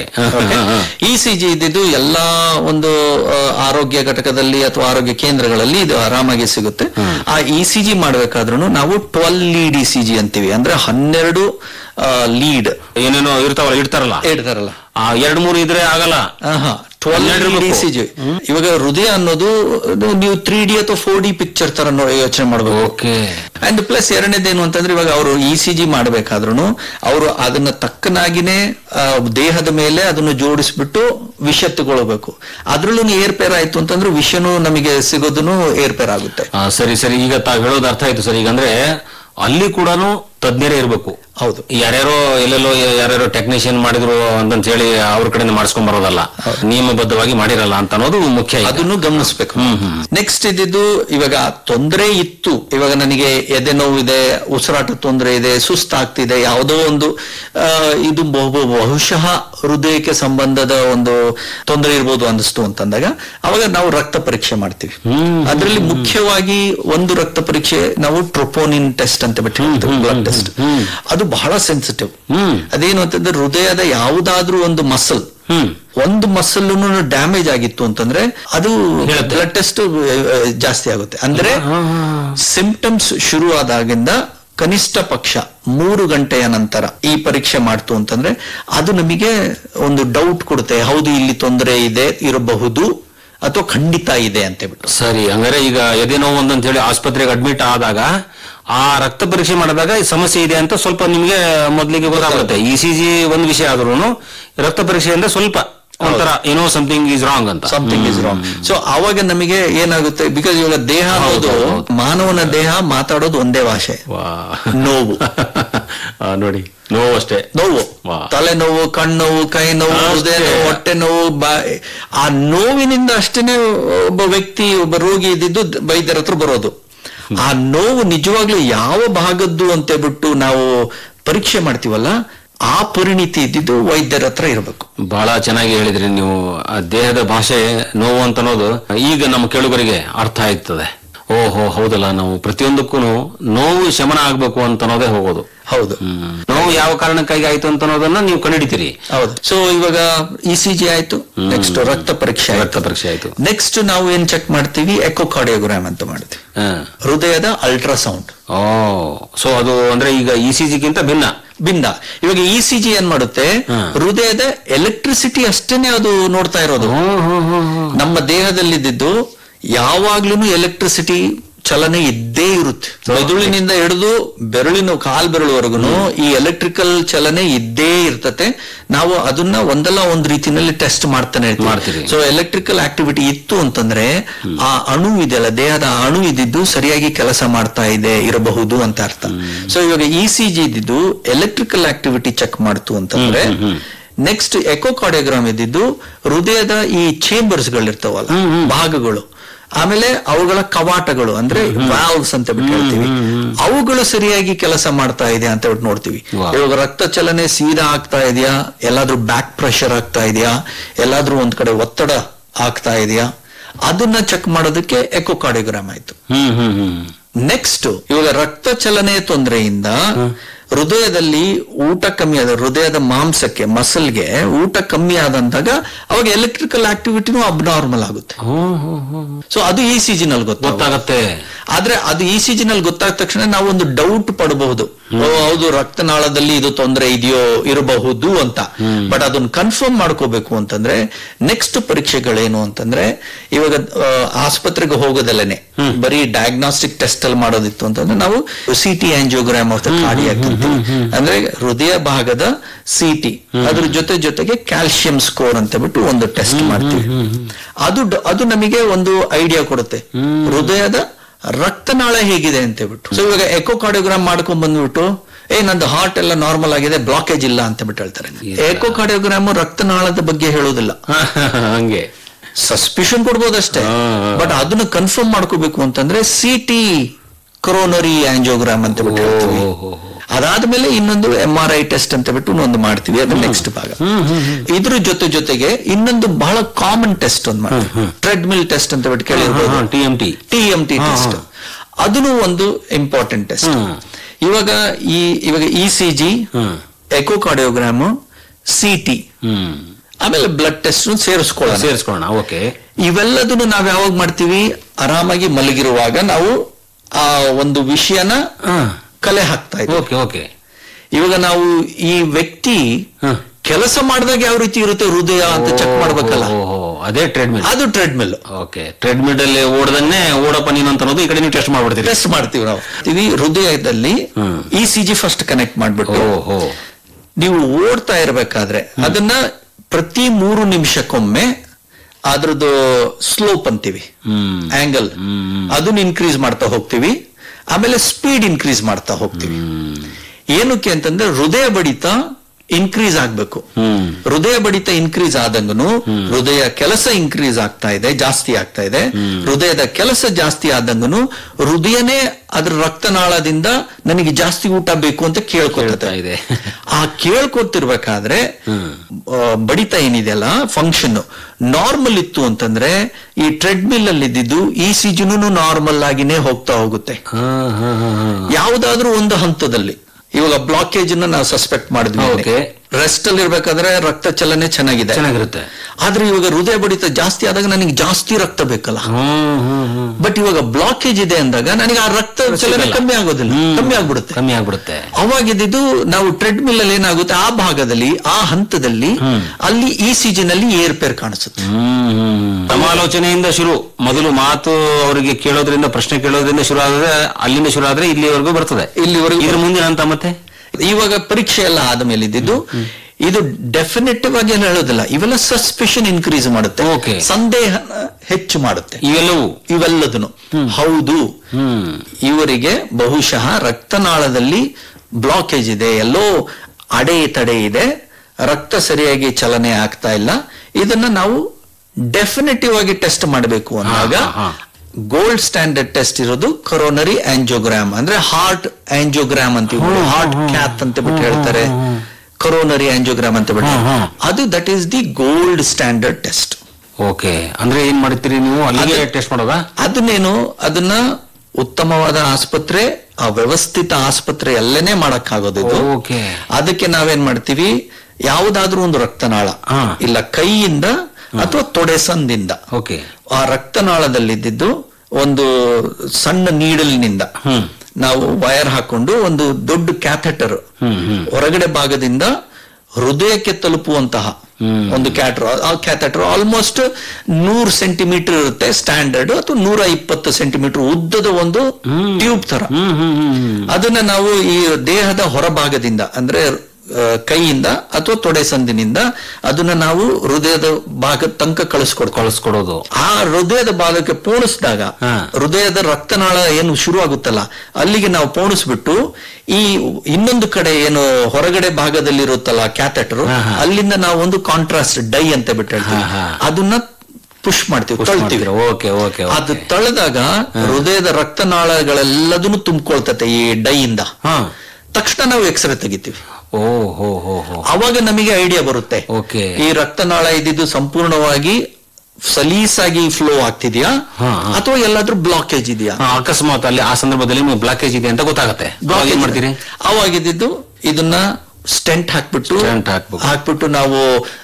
E C G ಇದ್ದಿದ್ದು ಎಲ್ಲಾ ಒಂದು ಆ, ಆರೋಗ್ಯ ಘಟಕದಲ್ಲಿ ಅಥವಾ ಆರೋಗ್ಯ ಕೇಂದ್ರಗಳಲ್ಲಿ ಇದು ಆರಾಮಾಗಿ ಸಿಗುತ್ತೆ ಆ ಇ ಸಿ ಜಿ ಮಾಡ್ಬೇಕಾದ್ರೂ ನಾವು twelve lead E C G ಅಂತೀವಿ ಅಂದ್ರೆ ಹನ್ನೆರಡು ಲೀಡ್ ಏನೇನೋ ಇರ್ತಾವಲ್ಲ ಇಡ್ತಾರಲ್ಲ ಇಡ್ತಾರಲ್ಲ ಆ ಎರಡ್ ಮೂರು ಇದ್ರೆ ಆಗಲ್ಲ ಟ್ವೆಲ್ ಹನ್ನೆರಡು ಲೀಡ್ ಇ ಇರ್ಬೇಕು. ಸಿ ಜಿ ಇವಾಗ ಹೃದಯ ಅನ್ನೋದು ಅದು ನೀವು ತ್ರೀ ಡಿ ಅಥವಾ ಫೋರ್ ಡಿ ಪಿಕ್ಚರ್ ತರ ನೋ- ಯೋಚನೆ ಮಾಡಬೇಕು ಓಕೆ ಅಂಡ್ ಪ್ಲಸ್ ಎರಡನೇದೇನು ಅಂತಂದ್ರೆ ಇವಾಗ ಅವರು ಇ ಸಿ ಜಿ ಮಾಡಬೇಕಾದ್ರೂ ಅವರು ಅದನ್ನ ತಕ್ಕನಾಗಿನೇ ಆ, ದೇಹದ ಮೇಲೆ ಅದನ್ನು ಜೋಡಿಸ್ಬಿಟ್ಟು ವಿಷ ತಗೊಳ್ಬೇಕು ಅದ್ರಲ್ಲೂ ಏರ್ಪೇರ್ ಆಯ್ತು ಅಂತಂದ್ರೆ ವಿಷನು ನಮಗೆ ಸಿಗೋದನ್ನು ಏರ್ಪೇರ್ ಆಗುತ್ತೆ ಆ, ಸರಿ ಸರಿ ಈಗ ತಾವ್ ಹೇಳೋದು ಅರ್ಥ ಆಯ್ತು ಸರ್ ಈಗ ಅಂದ್ರೆ ಅಲ್ಲಿ ಕೂಡ ತಜ್ಞರೇ ಇರ್ಬೇಕು ಹೌದು ಯಾರ್ಯಾರೋ ಎಲ್ಲೆಲ್ಲೋ ಯಾರ್ಯಾರೋ ಟೆಕ್ನಿಷಿಯನ್ ಮಾಡಿದ್ರು ಅಂತ ಹೇಳಿ ಅವ್ರ ಕಡೆಯಿಂದ ಮಾಡಿಸ್ಕೊಂಡ್ ಬರೋದಲ್ಲ ನಿಯಮಬದ್ಧವಾಗಿ ಮಾಡಿರಲ್ಲ ಅಂತ ಅನ್ನೋದು ಮುಖ್ಯ ಈಗ. ಅದನ್ನು ಗಮನಿಸಬೇಕು ನೆಕ್ಸ್ಟ್ ಇದ್ದಿದ್ದು ಇವಾಗ ತೊಂದರೆ ಇತ್ತು ಇವಾಗ ನನಗೆ ಎದೆ ನೋವಿದೆ ಉಸಿರಾಟ ತೊಂದರೆ ಇದೆ ಸುಸ್ತಾಗ್ತಿದೆ ಯಾವುದೋ ಒಂದು ಆ, ಇದು ಬಹು- ಬಹುಶಃ ಹೃದಯಕ್ಕೆ ಸಂಬಂಧದ ಒಂದು ತೊಂದರೆ ಇರ್ಬೋದು ಅನ್ನಿಸ್ತು ಅಂತಂದಾಗ ಅವಾಗ ನಾವು ರಕ್ತ ಪರೀಕ್ಷೆ ಮಾಡ್ತೀವಿ ಅದರಲ್ಲಿ ಮುಖ್ಯವಾಗಿ ಒಂದು ರಕ್ತ ಪರೀಕ್ಷೆ ನಾವು ಟ್ರೊಪೋನಿನ್ ಟೆಸ್ಟ್ ಅಂತ ಬಿಟ್ಟು ಬ್ಲಡ್ ಟೆಸ್ಟ್ ಅದು ಬಹಳ ಸೆನ್ಸಿಟಿವ್ ಹ್ಮ್ ಅದೇನು ಅಂತಂದ್ರೆ ಹೃದಯದ ಯಾವುದಾದ್ರೂ ಒಂದು ಮಸಲ್ ಹ್ಮ್ ಒಂದು ಮಸಲ್ ಡ್ಯಾಮೇಜ್ ಆಗಿತ್ತು ಅಂತಂದ್ರೆ ಅದು ಬ್ಲಡ್ ಟೆಸ್ಟ್ ಜಾಸ್ತಿ ಆಗುತ್ತೆ ಅಂದ್ರೆ ಸಿಂಪ್ಟಮ್ಸ್ ಶುರು ಆದಾಗಿಂದ ಕನಿಷ್ಠ ಪಕ್ಷ ಮೂರು ಗಂಟೆಯ ನಂತರ ಈ ಪರೀಕ್ಷೆ ಮಾಡ್ತು ಅಂತಂದ್ರೆ ಅದು ನಮಗೆ ಒಂದು ಡೌಟ್ ಕೊಡುತ್ತೆ ಹೌದು ಇಲ್ಲಿ ತೊಂದರೆ ಇದೆ ಇರಬಹುದು ಅಥವಾ ಖಂಡಿತ ಇದೆ ಅಂತ ಬಿಟ್ಟು ಸರಿ ಹಂಗಾರೆ ಈಗ ಎದೆ ನೋವು ಅಂತ ಹೇಳಿ ಆಸ್ಪತ್ರೆಗೆ ಅಡ್ಮಿಟ್ ಆದಾಗ ಆ ರಕ್ತ ಪರೀಕ್ಷೆ ಮಾಡಿದಾಗ ಈ ಸಮಸ್ಯೆ ಇದೆ ಅಂತ ಸ್ವಲ್ಪ ನಿಮ್ಗೆ ಮೊದಲಿಗೆ ಗೊತ್ತಾಗುತ್ತೆ ಇ ಸಿ ಜಿ ಒಂದು ವಿಷಯ ಆದ್ರೂ ರಕ್ತ ಪರೀಕ್ಷೆಯಿಂದ ಸ್ವಲ್ಪ ಒಂಥರ ಏನೋ ಸಮಥಿಂಗ್ ಈಸ್ ರಾಂಗ್ ಅಂತ ಸಮಥಿಂಗ್ ಇಸ್ ರಾಂಗ್ ಸೊ ಅವಾಗ ನಮಗೆ ಏನಾಗುತ್ತೆ ಬಿಕಾಸ್ ಇವಾಗ ದೇಹ ಅನ್ನೋದು ಮಾನವನ ದೇಹ ಮಾತಾಡೋದು ಒಂದೇ ಭಾಷೆ ವಾ. ನೋವು ಆ, ನೋಡಿ ನೋವು ಅಷ್ಟೇ ನೋವು ವಾ. ತಲೆನೋವು ಕಣ್ಣೋವು ಕೈ ನೋವು ಅಷ್ಟೇ. ಹೃದಯ ನೋವು ಹೊಟ್ಟೆ ನೋವು ಬಾ- ಆ ನೋವಿನಿಂದ ಅಷ್ಟೇನೆ ಒಬ್ಬ ವ್ಯಕ್ತಿ ಒಬ್ಬ ರೋಗಿ ಇದ್ದಿದ್ದು ವೈದ್ಯರ ಹತ್ರ ಬರೋದು ಆ ನೋವು ನಿಜವಾಗ್ಲೂ ಯಾವ ಭಾಗದ್ದು ಅಂತ ಬಿಟ್ಟು ನಾವು ಪರೀಕ್ಷೆ ಮಾಡ್ತೀವಲ್ಲ ಆ ಪರಿಣಿತಿ ಇದ್ದಿದ್ದು ವೈದ್ಯರ ಹತ್ರ ಇರಬೇಕು ಬಹಳ ಚೆನ್ನಾಗಿ ಹೇಳಿದ್ರಿ ನೀವು ಆ ದೇಹದ ಭಾಷೆ ನೋವು ಅಂತ ಅನ್ನೋದು ಈಗ ನಮ್ಮ ಕೇಳುಗರಿಗೆ ಅರ್ಥ ಆಯ್ತದೆ ಓಹೋ ಹೌದಲ್ಲ ನಾವು ಪ್ರತಿಯೊಂದಕ್ಕೂ ನೋವು ಶಮನ ಆಗ್ಬೇಕು ಅಂತ ಅನ್ನೋದೇ ಹೋಗೋದು ಹೌದು ಹ್ಮ್. ನೋವು ಯಾವ ಕಾರಣಕ್ಕಾಗಿ ಆಯ್ತು ಅಂತ ಅನ್ನೋದನ್ನ ನೀವು ಕಂಡುಹಿಡಿತೀರಿ ಹೌದು ಸೊ ಇವಾಗ ಇ ಸಿ ಜಿ ಆಯ್ತು ನೆಕ್ಸ್ಟ್ ರಕ್ತ ಪರೀಕ್ಷೆ ರಕ್ತ ಆಯ್ತು ಪರೀಕ್ಷೆ ಆಯ್ತು ನೆಕ್ಸ್ಟ್ ನಾವು ಏನ್ ಚೆಕ್ ಮಾಡ್ತೀವಿ ಎಕೋಕಾರ್ಡಿಯೋಗ್ರಾಮ್ ಅಂತ ಮಾಡ್ತೀವಿ ಹ. ಹೃದಯದ ಅಲ್ಟ್ರಾಸೌಂಡ್ ಓ ಸೊ ಅದು ಅಂದ್ರೆ ಈಗ ಇ ಸಿ ಜಿಗಿಂತ ಭಿನ್ನ ಭಿನ್ನ ಇವಾಗ ಇ ಸಿ ಜಿ ಏನ್ ಮಾಡುತ್ತೆ ಹಾ. ಹೃದಯದ ಎಲೆಕ್ಟ್ರಿಸಿಟಿ ಅಷ್ಟೇನೆ ಅದು ನೋಡ್ತಾ ಇರೋದು ನಮ್ಮ ದೇಹದಲ್ಲಿದ್ದು ಯಾವಾಗ್ಲೂ ಎಲೆಕ್ಟ್ರಿಸಿಟಿ ಚಲನೆ ಇದ್ದೇ ಇರುತ್ತೆ ಮೆದುಳಿನಿಂದ ಹಿಡಿದು ಬೆರಳಿನ ಕಾಲ್ ಬೆರಳುವರೆಗೂ ಈ ಎಲೆಕ್ಟ್ರಿಕಲ್ ಚಲನೆ ಇದ್ದೇ ಇರ್ತತೆ ನಾವು ಅದನ್ನ ಒಂದಲ್ಲ ಒಂದ್ ರೀತಿನಲ್ಲಿ ಟೆಸ್ಟ್ ಮಾಡ್ತಾನೆ ಮಾಡ್ತೀರಿ. ಸೊ ಎಲೆಕ್ಟ್ರಿಕಲ್ ಆಕ್ಟಿವಿಟಿ ಇತ್ತು ಅಂತಂದ್ರೆ ಆ ಅಣು ಇದೆಯಲ್ಲ ದೇಹದ ಆ ಅಣು ಇದ್ದಿದ್ದು ಸರಿಯಾಗಿ ಕೆಲಸ ಮಾಡ್ತಾ ಇದೆ ಇರಬಹುದು ಅಂತ ಅರ್ಥ ಸೊ ಇವಾಗ ಇ ಸಿ ಜಿ ಇದ್ದಿದ್ದು ಎಲೆಕ್ಟ್ರಿಕಲ್ ಆಕ್ಟಿವಿಟಿ ಚೆಕ್ ಮಾಡ್ತು ಅಂತಂದ್ರೆ ನೆಕ್ಸ್ಟ್ ಎಕೋಕಾರ್ಡಿಯೋಗ್ರಾಮ್ ಇದ್ದಿದ್ದು ಹೃದಯದ ಈ ಚೇಂಬರ್ಸ್ ಗಳಿರ್ತಾವಲ್ಲ ಭಾಗಗಳು ಆಮೇಲೆ ಅವುಗಳ ಕವಾಟಗಳು ಅಂದ್ರೆ ವಾಲ್ವ್ಸ್ ಅಂತ ಬಿಟ್ಟು ಹೇಳ್ತೀವಿ ಅವುಗಳು ಸರಿಯಾಗಿ ಕೆಲಸ ಮಾಡ್ತಾ ಇದೆ ಅಂತ ಬಿಟ್ಟು ನೋಡ್ತೀವಿ Wow. ಇವಾಗ ರಕ್ತ ಚಲನೆ ಸೀದಾ ಆಗ್ತಾ ಇದೆಯಾ ಎಲ್ಲಾದ್ರೂ ಬ್ಯಾಕ್ ಪ್ರೆಷರ್ ಆಗ್ತಾ ಇದೆಯಾ ಎಲ್ಲಾದ್ರೂ ಒಂದ್ ಕಡೆ ಒತ್ತಡ ಆಗ್ತಾ ಇದೆಯಾ ಅದನ್ನ ಚೆಕ್ ಮಾಡೋದಕ್ಕೆ ಎಕೋಕಾರ್ಡಿಯೋಗ್ರಾಮ್ ಆಯ್ತು ಹ್ಮ್ ಹ್ಮ್ ಹ್ಮ್ ನೆಕ್ಸ್ಟ್ ಇವಾಗ ರಕ್ತ ಚಲನೆ ತೊಂದರೆಯಿಂದ ಹೃದಯದಲ್ಲಿ ಊಟ ಕಮ್ಮಿ ಆದ ಹೃದಯದ ಮಾಂಸಕ್ಕೆ ಮಸಲ್ಗೆ ಊಟ ಕಮ್ಮಿ ಆದಂದಾಗ ಅವಾಗ ಎಲೆಕ್ಟ್ರಿಕಲ್ ಆಕ್ಟಿವಿಟಿನೂ ಅಬ್ನಾರ್ಮಲ್ ಆಗುತ್ತೆ ಹ್ಮ್ ಹ್ಮ್ ಹ್ಮ್ ಸೊ ಅದು ಇ ಸಿ ಜಿ ನಲ್ಲಿ ಗೊತ್ತಾಗುತ್ತೆ ಗೊತ್ತಾಗತ್ತೆ ಆದ್ರೆ ಅದು ಇ ಸಿ ಜಿ ನಲ್ಲಿ ಗೊತ್ತಾದ ತಕ್ಷಣ ನಾವು ಒಂದು ಡೌಟ್ ಪಡಬಹುದು ಓ, ಹೌದು ರಕ್ತನಾಳದಲ್ಲಿ ಇದು ತೊಂದರೆ ಇದೆಯೋ ಇರಬಹುದು ಅಂತ ಬಟ್ ಅದನ್ನ ಕನ್ಫರ್ಮ್ ಮಾಡ್ಕೋಬೇಕು ಅಂತಂದ್ರೆ ನೆಕ್ಸ್ಟ್ ಪರೀಕ್ಷೆಗಳೇನು ಅಂತಂದ್ರೆ ಇವಾಗ ಆ, ಆಸ್ಪತ್ರೆಗೆ ಹೋಗೋದಲ್ಲೇನೆ ಬರೀ ಡಯಾಗ್ನಾಸ್ಟಿಕ್ ಟೆಸ್ಟ್ ಅಲ್ಲಿ ಮಾಡೋದಿತ್ತು ಅಂತಂದ್ರೆ ನಾವು C T angiogram of the cardiac ಅಂತೀವಿ ಅಂದ್ರೆ ಹೃದಯ ಭಾಗದ ಸಿ ಟಿ ಅದ್ರ ಜೊತೆ ಜೊತೆಗೆ ಕ್ಯಾಲ್ಸಿಯಂ ಸ್ಕೋರ್ ಅಂತ ಬಿಟ್ಟು ಒಂದು ಟೆಸ್ಟ್ ಮಾಡ್ತೀವಿ ಅದು ಡ- ಅದು ನಮಗೆ ಒಂದು ಐಡಿಯಾ ಕೊಡುತ್ತೆ ಹೃದಯದ ರಕ್ತನಾಳ ಹೇಗಿದೆ ಅಂತ ಬಿಟ್ಟು ಸೊ ಇವಾಗ ಎಕೋ ಕಾರ್ಡಿಯೋಗ್ರಾಮ್ ಮಾಡ್ಕೊಂಡ್ ಬಂದ್ಬಿಟ್ಟು ಏ ನಂದು ಹಾರ್ಟ್ ಎಲ್ಲ ನಾರ್ಮಲ್ ಆಗಿದೆ ಬ್ಲಾಕೇಜ್ ಇಲ್ಲ ಅಂತ ಬಿಟ್ಟು ಹೇಳ್ತಾರೆ ಎಕೋ ಕಾರ್ಡಿಯೋಗ್ರಾಮ್ ರಕ್ತನಾಳದ ಬಗ್ಗೆ ಹೇಳೋದಿಲ್ಲ ಹಂಗೆ ಸಸ್ಪಿಷನ್ ಕೊಡ್ಬೋದಷ್ಟೇ ಹಾ, ಹಾ. ಬಟ್ ಅದನ್ನ ಕನ್ಫರ್ಮ್ ಮಾಡ್ಕೋಬೇಕು ಅಂತಂದ್ರೆ ಸಿ ಟಿ ಕೊರೋನರಿ ಆಂಜಿಯೋಗ್ರಾಮ್ ಅಂತ ಬಿಟ್ಟು ಹೇಳ್ತೀವಿ ಓ, ಹೋ, ಹೋ. ಅದಾದ್ಮೇಲೆ ಇನ್ನೊಂದು ಎಂ ಆರ್ ಐ ಟೆಸ್ಟ್ ಅಂತ ಬಿಟ್ಟು ಒಂದು ಮಾಡ್ತೀವಿ ಅದು ನೆಕ್ಸ್ಟ್ ಭಾಗ ಇದ್ರ ಜೊತೆ ಜೊತೆಗೆ ಇನ್ನೊಂದು ಬಹಳ ಕಾಮನ್ ಟೆಸ್ಟ್ ಒಂದು ಮಾಡ್ತೀವಿ ಟ್ರೆಡ್ಮಿಲ್ ಟೆಸ್ಟ್ ಅಂತ ಬಿಟ್ಟು ಕೇಳಿರ್ಬೋದು T M T T M T test ಅದನ್ನು ಒಂದು ಇಂಪಾರ್ಟೆಂಟ್ ಟೆಸ್ಟ್ ಹ್ಮ್. ಇವಾಗ ಈ ಇವಾಗ E C G hmm echocardiogram C T hmm ಆಮೇಲೆ ಬ್ಲಡ್ ಟೆಸ್ಟ್ ಸೇರಿಸ್ಕೊಳ್ಳೋಣ ಸೇರಿಸ್ಕೊಳ್ಳೋಣ ಓಕೆ ಇವೆಲ್ಲದನ್ನು ನಾವ್ ಯಾವಾಗ ಮಾಡ್ತೀವಿ ಆರಾಮಾಗಿ ಮಲಗಿರುವಾಗ ನಾವು ಆ ಒಂದು ವಿಷಯನ ಕಲೆ ಹಾಕ್ತಾ ಇದ್ದೀವಿ ಓಕೆ ಓಕೆ ಇವಾಗ ನಾವು ಈ ವ್ಯಕ್ತಿ ಹ್ಮ್. ಕೆಲಸ ಮಾಡಿದಾಗ ಯಾವ ರೀತಿ ಇರುತ್ತೆ ಹೃದಯ ಅಂತ ಚೆಕ್ ಮಾಡ್ಬೇಕಲ್ಲ ಅದೇ ಟ್ರೆಡ್ಮಿಲ್ ಅದು ಟ್ರೆಡ್ಮಿಲ್ ಓಕೆ ಟ್ರೆಡ್ಮಿಲ್ ಅಲ್ಲಿ ಓಡದನ್ನೇ ಓಡಪ್ಪ ನೀನು ಅಂತ ಅನ್ನೋದು ಈ ಕಡೆ ನೀವು ಟೆಸ್ಟ್ ಮಾಡ್ಬಿಡ್ತೀರಿ ಟೆಸ್ಟ್ ಮಾಡ್ತೀವಿ ನಾವು ಇವಿ ಹೃದಯದಲ್ಲಿ hmm. E C G first connect ಮಾಡ್ಬಿಟ್ಟು ಓಹೋ ನೀವು ಓಡ್ತಾ ಇರ್ಬೇಕಾದ್ರೆ ಅದನ್ನ ಪ್ರತಿ ಮೂರು ನಿಮಿಷಕ್ಕೊಮ್ಮೆ ಅದ್ರದ್ದು ಸ್ಲೋಪ್ ಅಂತೀವಿ ಹ್ಮ್ ಆಂಗಲ್ ಹ್ಮ್. ಅದನ್ನ ಇನ್ಕ್ರೀಸ್ ಮಾಡ್ತಾ ಹೋಗ್ತೀವಿ ಆಮೇಲೆ ಸ್ಪೀಡ್ ಇನ್ಕ್ರೀಸ್ ಮಾಡ್ತಾ ಹೋಗ್ತೀವಿ ಹ್ಮ್ ಏನಕ್ಕೆ ಅಂತಂದ್ರೆ ಹೃದಯ ಬಡಿತ ಇನ್ಕ್ರೀಸ್ ಆಗ್ಬೇಕು ಹ್ಮ್ ಹೃದಯ ಬಡಿತ ಇನ್ಕ್ರೀಸ್ ಆದಂಗನು ಹೃದಯ ಕೆಲಸ ಇನ್ಕ್ರೀಸ್ ಆಗ್ತಾ ಇದೆ ಜಾಸ್ತಿ ಆಗ್ತಾ ಇದೆ ಹೃದಯದ ಕೆಲಸ ಜಾಸ್ತಿ ಆದಂಗನು ಹೃದಯನೇ ಅದ್ರ ರಕ್ತನಾಳದಿಂದ ನನಗೆ ಜಾಸ್ತಿ ಊಟ ಬೇಕು ಅಂತ ಕೇಳ್ಕೊತಾ ಹೇಳ್ತಾ ಇದೆ ಆ ಕೇಳ್ಕೊತಿರ್ಬೇಕಾದ್ರೆ ಆ, ಬಡಿತ ಏನಿದೆಯಲ್ಲ ಫಂಕ್ಷನ್ ನಾರ್ಮಲ್ ಇತ್ತು ಅಂತಂದ್ರೆ ಈ ಟ್ರೆಡ್ಮಿಲ್ ಅಲ್ಲಿ ಇದ್ದಿದ್ದು ಈ ಸಿಜುನು ನಾರ್ಮಲ್ ಆಗಿನೇ ಹೋಗ್ತಾ ಹೋಗುತ್ತೆ ಹಾ ಹಾ ಹಾ ಹಾ ಯಾವುದಾದ್ರೂ ಒಂದು ಹಂತದಲ್ಲಿ ಇವಾಗ ಬ್ಲಾಕೇಜ್ ನಾವು ಸಸ್ಪೆಕ್ಟ್ ಮಾಡಿದ್ವಿ Okay. ರೆಸ್ಟ್ ಅಲ್ಲಿ ಇರ್ಬೇಕಾದ್ರೆ ರಕ್ತ ಚಲನೆ ಚೆನ್ನಾಗಿದೆ ಚೆನ್ನಾಗಿರುತ್ತೆ ಆದ್ರೆ ಇವಾಗ ಹೃದಯ ಬಡಿತ ಜಾಸ್ತಿ ಆದಾಗ ನನಗೆ ಜಾಸ್ತಿ ರಕ್ತ ಬೇಕಲ್ಲ ಹ್ಮ್ ಹ್ಮ್ ಹ್ಮ್ ಬಟ್ ಇವಾಗ ಬ್ಲಾಕೇಜ್ ಇದೆ ಅಂದಾಗ ನನಗೆ ಆ ರಕ್ತ ಚಲನೆ ಸಿಗಲ್ಲ. ಕಮ್ಮಿ ಆಗೋದಿಲ್ಲ ಹ್ಮ್. ಕಮ್ಮಿ ಆಗ್ಬಿಡುತ್ತೆ ಕಮ್ಮಿ ಆಗ್ಬಿಡುತ್ತೆ ಅವಾಗಿದ್ದು ನಾವು ಟ್ರೆಡ್ಮಿಲ್ ಅಲ್ಲಿ ಏನಾಗುತ್ತೆ ಆ ಭಾಗದಲ್ಲಿ ಆ ಹಂತದಲ್ಲಿ ಅಲ್ಲಿ ಈ ಸೀಸನ್ ಅಲ್ಲಿ ಏರ್ಪೇರ್ ಕಾಣಿಸುತ್ತೆ ಹ್ಮ್ ಹ್ಮ್. ಸಮಾಲೋಚನೆಯಿಂದ ಶುರು ಮೊದಲು ಮಾತು ಅವರಿಗೆ ಕೇಳೋದ್ರಿಂದ ಪ್ರಶ್ನೆ ಕೇಳೋದ್ರಿಂದ ಶುರು ಆದ್ರೆ ಅಲ್ಲಿಂದ ಶುರು ಆದ್ರೆ ಇಲ್ಲಿವರೆಗೂ ಬರ್ತದೆ ಇಲ್ಲಿವರೆಗೂ ಇದ್ರ ಮುಂದಿನ ಅಂತ ಮತ್ತೆ ಇವಾಗ ಪರೀಕ್ಷೆ ಎಲ್ಲ ಆದ್ಮೇಲೆ ಇದ್ದಿದ್ದು ಇದು ಡೆಫಿನೆಟಿವ್ ಆಗಿ ಏನು ಹೇಳೋದಿಲ್ಲ ಇವೆಲ್ಲ ಸಸ್ಪಿಷನ್ ಇನ್ಕ್ರೀಸ್ ಮಾಡುತ್ತೆ Okay. ಸಂದೇಹ ಹೆಚ್ಚು ಮಾಡುತ್ತೆ ಇವೆಲ್ಲವೂ ಇವೆಲ್ಲದನ್ನು ಹೌದು ಹ್ಮ್ ಇವರಿಗೆ ಬಹುಶಃ ರಕ್ತನಾಳದಲ್ಲಿ ಬ್ಲಾಕೇಜ್ ಇದೆ ಎಲ್ಲೋ ಅಡೆ ತಡೆ ಇದೆ ರಕ್ತ ಸರಿಯಾಗಿ ಚಲನೆ ಆಗ್ತಾ ಇಲ್ಲ ಇದನ್ನ ನಾವು ಡೆಫಿನೆಟಿವ್ ಆಗಿ ಟೆಸ್ಟ್ ಮಾಡಬೇಕು ಅಂದಾಗ ಹಾ, ಹಾ. ಗೋಲ್ಡ್ ಸ್ಟ್ಯಾಂಡರ್ಡ್ ಟೆಸ್ಟ್ ಇರೋದು ಕೊರೋನರಿ ಆಂಜಿಯೋಗ್ರಾಮ್ ಅಂದ್ರೆ ಹಾರ್ಟ್ ಆಂಜಿಯೋಗ್ರಾಮ್ ಅಂತೀವಿ ಹಾರ್ಟ್ ಕ್ಯಾತ್ ಅಂತ ಬಿಟ್ಟು ಹೇಳ್ತಾರೆ ಕೊರೋನರಿ ಆಂಜಿಯೋಗ್ರಾಮ್ ಅಂತ ಬಿಟ್ಟು ಹಾ, ಹಾ. ಅದು that is the gold standard test okay ಅಂದ್ರೆ ಏನ್ ಮಾಡ್ತೀರಿ ನೀವು ಅಲ್ಲಿಗೆ ಟೆಸ್ಟ್ ಮಾಡೋದಾ ಅದನ್ನೇನು ಅದನ್ನ ಉತ್ತಮವಾದ ಆಸ್ಪತ್ರೆ ಆ ವ್ಯವಸ್ಥಿತ ಆಸ್ಪತ್ರೆ ಅಲ್ಲೇನೆ ಮಾಡಕ್ಕಾಗೋದು ಇದು ಓಕೆ ಅದಕ್ಕೆ ನಾವೇನ್ ಮಾಡ್ತೀವಿ ಯಾವುದಾದ್ರೂ ಒಂದು ರಕ್ತನಾಳ ಹಾ. ಇಲ್ಲ ಕೈಯಿಂದ ಅಥವಾ ತೊಡೆ ಸಂದಿಂದ ಓಕೆ ಆ ರಕ್ತನಾಳದಲ್ಲಿದ್ದು ಒಂದು ಸಣ್ಣ ನೀಡಲಿನಿಂದ ಹ್ಮ್ ನಾವು ವೈರ್ ಹಾಕೊಂಡು ಒಂದು ದೊಡ್ಡ ಕ್ಯಾಥೆಟರ್ ಹ್ಮ್ ಹ್ಮ್ ಹೊರಗಡೆ ಭಾಗದಿಂದ ಹೃದಯಕ್ಕೆ ತಲುಪುವಂತಹ ಹ್ಮ್. ಒಂದು ಕ್ಯಾಟ್ರ್ ಆ ಕ್ಯಾಥೆಟರ್ ಆಲ್ಮೋಸ್ಟ್ ನೂರು ಸೆಂಟಿಮೀಟರ್ ಇರುತ್ತೆ ಸ್ಟ್ಯಾಂಡರ್ಡ್ ಅಥವಾ ನೂರ ಇಪ್ಪತ್ತು ಸೆಂಟಿಮೀಟರ್ ಉದ್ದದ ಒಂದು ಟ್ಯೂಬ್ ತರ ಹ್ಮ್ ಹ್ಮ್ ಹ್ಮ್ ಹ್ಮ್ ಅದನ್ನ ನಾವು ಈ ದೇಹದ ಹೊರಭಾಗದಿಂದ ಅಂದ್ರೆ ಆ, ಕೈಯಿಂದ ಅಥವಾ ತೊಡೆ ಸಂದಿನಿಂದ ಅದನ್ನ ನಾವು ಹೃದಯದ ಭಾಗದ ತನಕ ಕಳಿಸ್ಕೊಡ್ಕೊಳ್ಳೋದು ಕಳಿಸ್ಕೊಡೋದು ಆ ಹೃದಯದ ಭಾಗಕ್ಕೆ ಪೋಣಿಸಿದಾಗ ಹಾ. ಹೃದಯದ ರಕ್ತನಾಳ ಏನು ಶುರು ಆಗುತ್ತಲ್ಲ ಅಲ್ಲಿಗೆ ನಾವು ಪೋಣಿಸ್ಬಿಟ್ಟು ಈ ಇನ್ನೊಂದು ಕಡೆ ಏನು ಹೊರಗಡೆ ಭಾಗದಲ್ಲಿ ಇರುತ್ತಲ್ಲ ಕ್ಯಾಥೆಟರ್ ಹಾ, ಹಾ. ಅಲ್ಲಿಂದ ನಾವು ಒಂದು ಕಾಂಟ್ರಾಸ್ಟ್ ಡೈ ಅಂತ ಬಿಟ್ಟು ಹೇಳ್ತೀವಿ ಹಾ, ಹಾ. ಅದನ್ನ ಪುಷ್ ಮಾಡ್ತೀವಿ ತಳ್ತೀವಿ ಓಕೆ ಓಕೆ ಅದು ತಳೆದಾಗ ಹೃದಯದ ರಕ್ತನಾಳಗಳೆಲ್ಲದನ್ನು ತುಂಬಿಕೊಳ್ತತೆ ಈ ಡೈಯಿಂದ ಹಾ ತಕ್ಷಣ ನಾವು ಎಕ್ಸ್ರೇ ತೆಗಿತೀವಿ ಓ ಹೋ ಹೋ ಹೋ ಅವಾಗ ನಮಗೆ ಐಡಿಯಾ ಬರುತ್ತೆ ಓಕೆ ಈ ರಕ್ತನಾಳ ಇದ್ದಿದ್ದು ಸಂಪೂರ್ಣವಾಗಿ ಸಲೀಸಾಗಿ ಫ್ಲೋ ಆಗ್ತಿದ್ಯಾ ಹಾ, ಹಾ. ಅಥವಾ ಎಲ್ಲಾದ್ರೂ ಬ್ಲಾಕೇಜ್ ಇದೆಯಾ ಹಾ, ಅಕಸ್ಮಾತ್ ಅಲ್ಲಿ ಆ ಸಂದರ್ಭದಲ್ಲಿ ಬ್ಲಾಕೇಜ್ ಇದೆ ಅಂತ ಗೊತ್ತಾಗತ್ತೆ ಅವಾಗ ಏನ್ ಮಾಡ್ತೀರಿ ಅವಾಗಿದ್ದು ಇದನ್ನ ಸ್ಟೆಂಟ್ ಹಾಕ್ಬಿಟ್ಟು Stent ಹಾಕ್ಬೇಕು. ಹಾಕ್ಬಿಟ್ಟು ನಾವು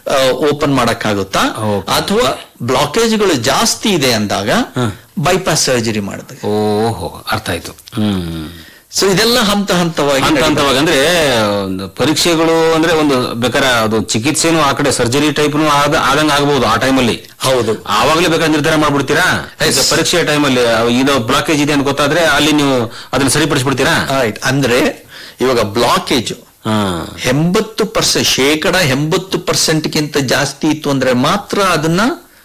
ಓಪನ್ ಮಾಡಕ್ಕಾಗುತ್ತಾ Okay. ಅಥವಾ ಬ್ಲಾಕೇಜ್ಗಳು ಜಾಸ್ತಿ ಇದೆ ಅಂದಾಗ ಬೈಪಾಸ್ ಸರ್ಜರಿ ಮಾಡಿದಾಗ ಓಹೋ ಅರ್ಥ ಆಯ್ತು ಹ್ಮ್ ಸೊ ಇದೆಲ್ಲ ಹಂತ ಹಂತವಾಗಿ ಹಂತ ಹಂತವಾಗಿ ಅಂದ್ರೆ ಒಂದು ಪರೀಕ್ಷೆಗಳು ಅಂದ್ರೆ ಒಂದು ಬೇಕಾದ್ರೆ ಅದು ಚಿಕಿತ್ಸೆನೂ ಆ ಕಡೆ ಸರ್ಜರಿ ಟೈಪ್ನು ಆದ ಆದಂಗ ಆಗಬಹುದು ಆ ಟೈಮಲ್ಲಿ ಹೌದು ಆವಾಗಲೇ ಬೇಕಾದ್ರೆ ನಿರ್ಧಾರ ಮಾಡ್ಬಿಡ್ತೀರಾ ಈಗ ಪರೀಕ್ಷೆ ಟೈಮಲ್ಲಿ ಇದು ಬ್ಲಾಕೇಜ್ ಇದೆ ಅಂತ ಗೊತ್ತಾದ್ರೆ ಅಲ್ಲಿ ನೀವು ಅದನ್ನ ಸರಿಪಡಿಸ್ಬಿಡ್ತೀರಾ ಆಯ್ತು ಅಂದ್ರೆ ಇವಾಗ ಬ್ಲಾಕೇಜ್ ಹಾ ಎಂಬತ್ತು ಪರ್ಸೆಂಟ್ ಶೇಕಡ ಎಂಬತ್ತು ಪರ್ಸೆಂಟ್ಗಿಂತ ಜಾಸ್ತಿ ಇತ್ತು ಅಂದ್ರೆ ಮಾತ್ರ ಅದನ್ನ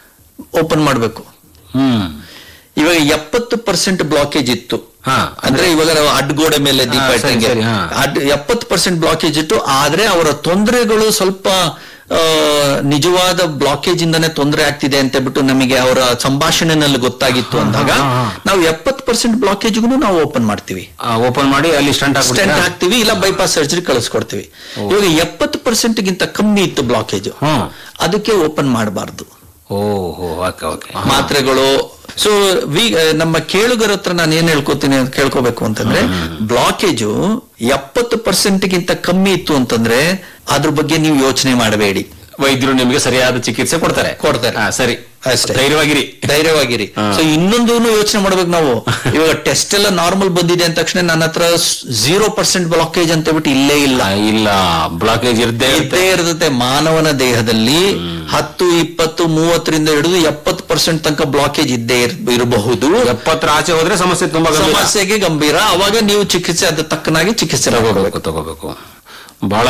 ಓಪನ್ ಮಾಡಬೇಕು ಹ್ಮ್ ಇವಾಗ ಎಪ್ಪತ್ತು ಪರ್ಸೆಂಟ್ ಬ್ಲಾಕೇಜ್ ಇತ್ತು ಹಾ ಅಂದ್ರೆ ಇವಾಗ ನಾವು ಅಡ್ಗೋಡೆ ಮೇಲೆ ದೀಪ ಹಾ, ಸರಿ, ಇಟ್ಟಂಗೆ ಸರಿ, ಹಾ. ಅಡ್ ಎಪ್ಪತ್ತು ಪರ್ಸೆಂಟ್ ಬ್ಲಾಕೇಜ್ ಇತ್ತು ಆದ್ರೆ ಅವರ ತೊಂದರೆಗಳು ಸ್ವಲ್ಪ ಆ, ನಿಜವಾದ ಬ್ಲಾಕೇಜ್ ಇಂದಾನೆ ತೊಂದರೆ ಆಗ್ತಿದೆ ಅಂತ ಬಿಟ್ಟು ನಮಗೆ ಅವರ ಸಂಭಾಷಣೆನಲ್ಲಿ ಗೊತ್ತಾಗಿತ್ತು ಅಂದಾಗ ಹಾ, ಹಾ. ನಾವು ಎಪ್ಪತ್ತು ಪರ್ಸೆಂಟ್ ಬ್ಲಾಕೇಜ್ಗೂ ನಾವು ಓಪನ್ ಮಾಡ್ತೀವಿ ಓಪನ್ ಮಾಡಿ ಅಲ್ಲಿ ಸ್ಟಂಟ್ ಸ್ಟೆಂಟ್ ಹಾಕ್ಬಿಡ್ತೀರಾ ಹಾಕ್ತಿವಿ ಇಲ್ಲ ಬೈಪಾಸ್ ಸರ್ಜರಿ ಕಳಿಸ್ಕೊಡ್ತೀವಿ ಇವಾಗ ಎಪ್ಪತ್ತು ಪರ್ಸೆಂಟ್ ಗಿಂತ ಕಮ್ಮಿ ಇತ್ತು ಬ್ಲಾಕೇಜ್ ಹ್ಮ್ ಅದಕ್ಕೆ ಓಪನ್ ಮಾಡಬಾರ್ದು ಓಹೋ ಓಕೆ ಓಕೆ ಮಾತ್ರೆಗಳು ಸೊ ವಿ ನಮ್ಮ ಕೇಳುಗರ ಹತ್ರ ನಾನು ಏನ್ ಹೇಳ್ಕೊತೀನಿ ಅಂತ ಕೇಳ್ಕೋಬೇಕು ಅಂತಂದ್ರೆ ಬ್ಲಾಕೇಜು ಎಪ್ಪತ್ತು ಪರ್ಸೆಂಟ್ ಗಿಂತ ಕಮ್ಮಿ ಇತ್ತು ಅಂತಂದ್ರೆ ಅದ್ರ ಬಗ್ಗೆ ನೀವು ಯೋಚನೆ ಮಾಡಬೇಡಿ ವೈದ್ಯರು ನಿಮಗೆ ಸರಿಯಾದ ಚಿಕಿತ್ಸೆ ಕೊಡ್ತಾರೆ ಕೊಡ್ತಾರೆ. ಹಾ, ಸರಿ ಅಷ್ಟೇ. ಧೈರ್ಯವಾಗಿರಿ ಧೈರ್ಯವಾಗಿರಿ ಹಾ. ಸೊ ಇನ್ನೊಂದು ಯೋಚನೆ ಮಾಡ್ಬೇಕು ನಾವು ಇವಾಗ ಟೆಸ್ಟ್ ಎಲ್ಲ ನಾರ್ಮಲ್ ಬಂದಿದೆ ಅಂದ ತಕ್ಷಣ ನನ್ನ ಹತ್ರ ಝೀರೋ ಪರ್ಸೆಂಟ್ ಬ್ಲಾಕೇಜ್ ಅಂತ ಬಿಟ್ಟು ಇಲ್ಲೇ ಇಲ್ಲ ಆ, ಇಲ್ಲ ಬ್ಲಾಕೇಜ್ ಇರ್ದೇ ಇರುತ್ತೆ ಇದ್ದೇ ಇರ್ತದೆ ಮಾನವನ ದೇಹದಲ್ಲಿ ಹತ್ತು ಇಪ್ಪತ್ತು ಮೂವತ್ತರಿಂದ ಹಿಡಿದು ಎಪ್ಪತ್ತು ಪರ್ಸೆಂಟ್ ತನಕ ಬ್ಲಾಕೇಜ್ ಇದ್ದೇ ಇರ್- ಇರಬಹುದು ಎಪ್ಪತ್ತರ ಆಚೆ ಹೋದ್ರೆ ಸಮಸ್ಯೆ ತುಂಬಾ ಗಂಭೀರ. ಸಮಸ್ಯೆಗೆ ಗಂಭೀರ ಅವಾಗ ನೀವು ಚಿಕಿತ್ಸೆ ಅದ ತಕ್ಕನಾಗಿ ಚಿಕಿತ್ಸೆ ತಗೋಬೇಕು ತಗೋಬೇಕು ತಗೋಬೇಕು ಬಹಳ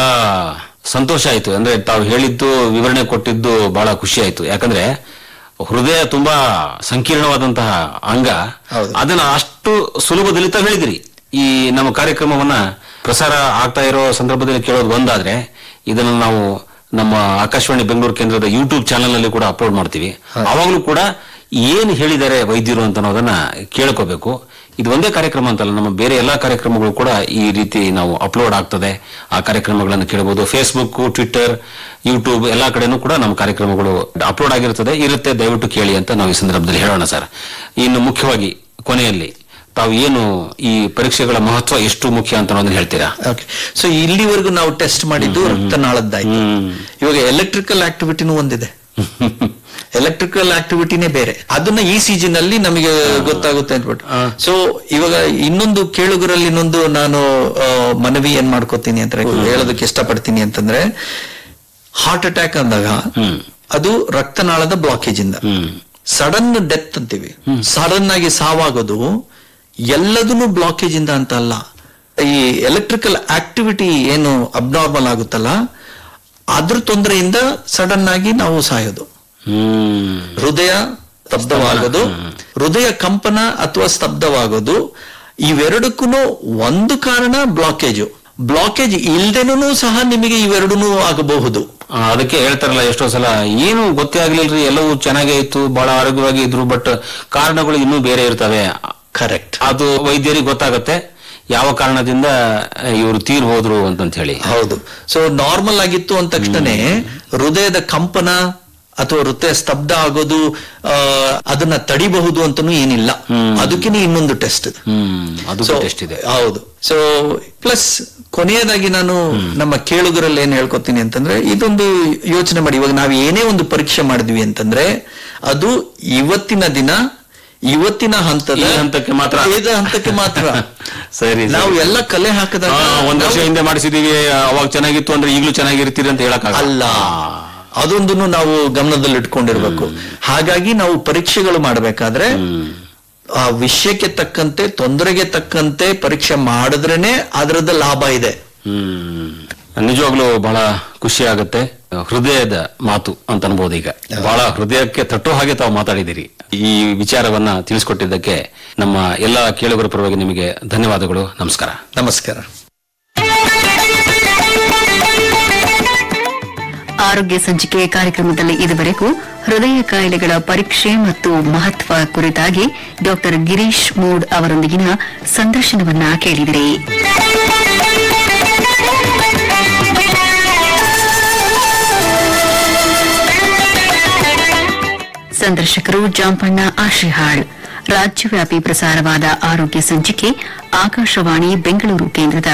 ಸಂತೋಷ ಆಯ್ತು ಅಂದ್ರೆ ತಾವು ಹೇಳಿದ್ದು ವಿವರಣೆ ಕೊಟ್ಟಿದ್ದು ಬಹಳ ಖುಷಿ ಆಯ್ತು ಯಾಕಂದ್ರೆ ಹೃದಯ ತುಂಬಾ ಸಂಕೀರ್ಣವಾದಂತಹ ಅಂಗ ಹೌದು. ಅದನ್ನ ಅಷ್ಟು ಸುಲಭದಲ್ಲಿ ತಾವು ಹೇಳಿದಿರಿ ಈ ನಮ್ಮ ಕಾರ್ಯಕ್ರಮವನ್ನ ಪ್ರಸಾರ ಆಗ್ತಾ ಇರೋ ಸಂದರ್ಭದಲ್ಲಿ ಕೇಳೋದು ಒಂದಾದ್ರೆ ಇದನ್ನ ನಾವು ನಮ್ಮ ಆಕಾಶವಾಣಿ ಬೆಂಗಳೂರು ಕೇಂದ್ರದ ಯೂಟ್ಯೂಬ್ ಚಾನೆಲ್ ನಲ್ಲಿ ಕೂಡ ಅಪ್ಲೋಡ್ ಮಾಡ್ತೀವಿ ಅವಾಗಲೂ ಕೂಡ ಏನು ಹೇಳಿದ್ದಾರೆ ವೈದ್ಯರು ಅಂತ ಅನ್ನೋದನ್ನ ಕೇಳ್ಕೋಬೇಕು ಇದು ಒಂದೇ ಕಾರ್ಯಕ್ರಮ ಅಂತಲ್ಲ ನಮ್ಮ ಬೇರೆ ಎಲ್ಲಾ ಕಾರ್ಯಕ್ರಮಗಳು ಕೂಡ ಈ ರೀತಿ ನಾವು ಅಪ್ಲೋಡ್ ಆಗ್ತದೆ ಆ ಕಾರ್ಯಕ್ರಮಗಳನ್ನು ಕೇಳಬಹುದು ಫೇಸ್ಬುಕ್ ಟ್ವಿಟ್ಟರ್ ಯೂಟ್ಯೂಬ್ ಎಲ್ಲಾ ಕಡೆನೂ ಕೂಡ ನಮ್ಮ ಕಾರ್ಯಕ್ರಮಗಳು ಅಪ್ಲೋಡ್ ಆಗಿರ್ತದೆ ಇರುತ್ತೆ ದಯವಿಟ್ಟು ಕೇಳಿ ಅಂತ ನಾವು ಈ ಸಂದರ್ಭದಲ್ಲಿ ಹೇಳೋಣ ಸರ್ ಇನ್ನು ಮುಖ್ಯವಾಗಿ ಕೊನೆಯಲ್ಲಿ ತಾವು ಏನು ಈ ಪರೀಕ್ಷೆಗಳ ಮಹತ್ವ ಎಷ್ಟು ಮುಖ್ಯ ಅಂತ ಅನ್ನೋದನ್ನ ಹೇಳ್ತೀರಾ ಓಕೆ ಸೊ ಇಲ್ಲಿವರೆಗೂ ನಾವು ಟೆಸ್ಟ್ ಮಾಡಿದ್ದು ರಕ್ತನಾಳದ್ದಾಯ್ತು ಹ್ಮ್. ಇವಾಗ ಎಲೆಕ್ಟ್ರಿಕಲ್ ಆಕ್ಟಿವಿಟಿನೂ ಒಂದಿದೆ ಎಲೆಕ್ಟ್ರಿಕಲ್ ಆಕ್ಟಿವಿಟಿನೇ ಬೇರೆ ಅದನ್ನ ಈ ಸೀಸನ್ ಅಲ್ಲಿ ನಮಗೆ ಗೊತ್ತಾಗುತ್ತೆ ಅಂದ್ಬಿಟ್ಟು ಸೊ ಇವಾಗ ಇನ್ನೊಂದು ಕೇಳುಗರಲ್ಲಿ ಇನ್ನೊಂದು ನಾನು ಆ, ಮನವಿ ಏನ್ ಮಾಡ್ಕೋತೀನಿ ಅಂತ ಹೇಳೋದಕ್ಕೆ ಇಷ್ಟಪಡ್ತೀನಿ ಅಂತಂದ್ರೆ ಹಾರ್ಟ್ ಅಟ್ಯಾಕ್ ಅಂದಾಗ ಹ್ಮ್. ಅದು ರಕ್ತನಾಳದ ಬ್ಲಾಕೇಜ್ ಇಂದ ಹ್ಮ್ ಸಡನ್ ಡೆತ್ ಅಂತೀವಿ ಸಡನ್ ಆಗಿ ಸಾವಾಗೋದು ಎಲ್ಲದನ್ನು ಬ್ಲಾಕೇಜ್ ಇಂದ ಅಂತ ಅಲ್ಲ ಈ ಎಲೆಕ್ಟ್ರಿಕಲ್ ಆಕ್ಟಿವಿಟಿ ಏನು ಅಬ್ನಾರ್ಮಲ್ ಆಗುತ್ತಲ್ಲ ಅದ್ರ ತೊಂದರೆಯಿಂದ ಸಡನ್ ಆಗಿ ನಾವು ಸಾಯೋದು ಹ್ಮ್ ಹೃದಯ ಸ್ತಬ್ಧವಾಗೋದು ಹೃದಯ ಕಂಪನ ಅಥವಾ ಸ್ತಬ್ಧವಾಗೋದು ಇವೆರಡಕ್ಕೂ ಒಂದು ಕಾರಣ ಬ್ಲಾಕೇಜು ಬ್ಲಾಕೇಜ್ ಇಲ್ದೇನೂ ಸಹ ನಿಮಗೆ ಇವೆರಡೂ ಆಗಬಹುದು ಆ, ಅದಕ್ಕೆ ಹೇಳ್ತಾರಲ್ಲ ಎಷ್ಟೋ ಸಲ ಏನು ಗೊತ್ತೇ ಆಗ್ಲಿಲ್ರಿ ಎಲ್ಲವೂ ಚೆನ್ನಾಗೇ ಇತ್ತು ಬಹಳ ಆರೋಗ್ಯವಾಗಿ ಇದ್ರು ಬಟ್ ಕಾರಣಗಳು ಇನ್ನೂ ಬೇರೆ ಇರ್ತವೆ ಕರೆಕ್ಟ್ ಅದು ವೈದ್ಯರಿಗೆ ಗೊತ್ತಾಗತ್ತೆ ಯಾವ ಕಾರಣದಿಂದ ಇವರು ತೀರ್ ಹೋದ್ರು ಅಂತಂತ ಹೇಳಿ ಹೌದು ಸೊ ನಾರ್ಮಲ್ ಆಗಿತ್ತು ಅಂದ ತಕ್ಷಣನೇ ಹೃದಯದ ಕಂಪನ ಅಥವಾ ಹೃದಯ ಸ್ತಬ್ಧ ಆಗೋದು ಆ, ಅದನ್ನ ತಡಿಬಹುದು ಅಂತನೂ ಏನಿಲ್ಲ ಅದಕ್ಕಿನ ಇನ್ನೊಂದು ಟೆಸ್ಟ್ ಹ್ಮ್ ಅದು So, ಟೆಸ್ಟ್ ಇದೆ ಹೌದು ಸೊ ಪ್ಲಸ್ ಕೊನೆಯದಾಗಿ ನಾನು ನಮ್ಮ ಕೇಳುಗರಲ್ಲಿ ಏನ್ ಹೇಳ್ಕೊತೀನಿ ಅಂತಂದ್ರೆ ಇದೊಂದು ಯೋಚನೆ ಮಾಡಿ ಇವಾಗ ನಾವು ಏನೇ ಒಂದು ಪರೀಕ್ಷೆ ಮಾಡಿದ್ವಿ ಅಂತಂದ್ರೆ ಅದು ಇವತ್ತಿನ ದಿನ ಇವತ್ತಿನ ಹಂತದ ಈ ಹಂತಕ್ಕೆ ಮಾತ್ರ. ಇದ ಹಂತಕ್ಕೆ ಮಾತ್ರ ಸರಿ, ಸರಿ. ನಾವು ಎಲ್ಲ ಕಲೆ ಹಾಕಿದಾಗ ಆ, ಒಂದ್ ವರ್ಷ ಹಿಂದೆ ಮಾಡಿಸಿದೀವಿ ಅವಾಗ ಚೆನ್ನಾಗಿತ್ತು ಅಂದ್ರೆ ಈಗಲೂ ಚೆನ್ನಾಗಿರ್ತೀರಿ ಅಂತ ಹೇಳಕ್ ಅಲ್ಲ ಅದೊಂದನ್ನು ನಾವು ಗಮನದಲ್ಲಿ ಇಟ್ಕೊಂಡಿರ್ಬೇಕು ಹಾಗಾಗಿ ನಾವು ಪರೀಕ್ಷೆಗಳು ಮಾಡಬೇಕಾದ್ರೆ ಆ ವಿಷಯಕ್ಕೆ ತಕ್ಕಂತೆ ತೊಂದರೆಗೆ ತಕ್ಕಂತೆ ಪರೀಕ್ಷೆ ಮಾಡಿದ್ರೇನೆ ಅದರದ ಲಾಭ ಇದೆ ಹ್ಮ್ ನಿಜವಾಗ್ಲೂ ಬಹಳ ಖುಷಿ ಆಗುತ್ತೆ ಹೃದಯದ ಮಾತು ಅಂತ ಅನ್ಬೋದು ಈಗ ಬಹಳ ಹೃದಯಕ್ಕೆ ತಟ್ಟೋ ಹಾಗೆ ತಾವು ಮಾತಾಡಿದಿರಿ ಈ ವಿಚಾರವನ್ನ ತಿಳಿಸ್ಕೊಟ್ಟಿದ್ದಕ್ಕೆ ನಮ್ಮ ಎಲ್ಲ ಕೇಳುಗರ ಪರವಾಗಿ ನಿಮಗೆ ಧನ್ಯವಾದಗಳು ನಮಸ್ಕಾರ ನಮಸ್ಕಾರ ಆರೋಗ್ಯ ಸಂಚಿಕೆ ಕಾರ್ಯಕ್ರಮದಲ್ಲಿ ಇದುವರೆಗೂ ಹೃದಯ ಕಾಯಿಲೆಗಳ ಪರೀಕ್ಷೆ ಮತ್ತು ಮಹತ್ವ ಕುರಿತಾಗಿ ಡಾಕ್ಟರ್ ಗಿರೀಶ್ ಮೂಡ್ ಅವರೊಂದಿಗಿನ ಸಂದರ್ಶನವನ್ನ ಕೇಳಿದಿರಿ ಸಂದರ್ಶಕರು ಜಾಂಪಣ್ಣ ಆಶಿಹಾಳ್ ರಾಜ್ಯವ್ಯಾಪಿ ಪ್ರಸಾರವಾದ ಆರೋಗ್ಯ ಸಂಚಿಕೆ ಆಕಾಶವಾಣಿ ಬೆಂಗಳೂರು ಕೇಂದ್ರದ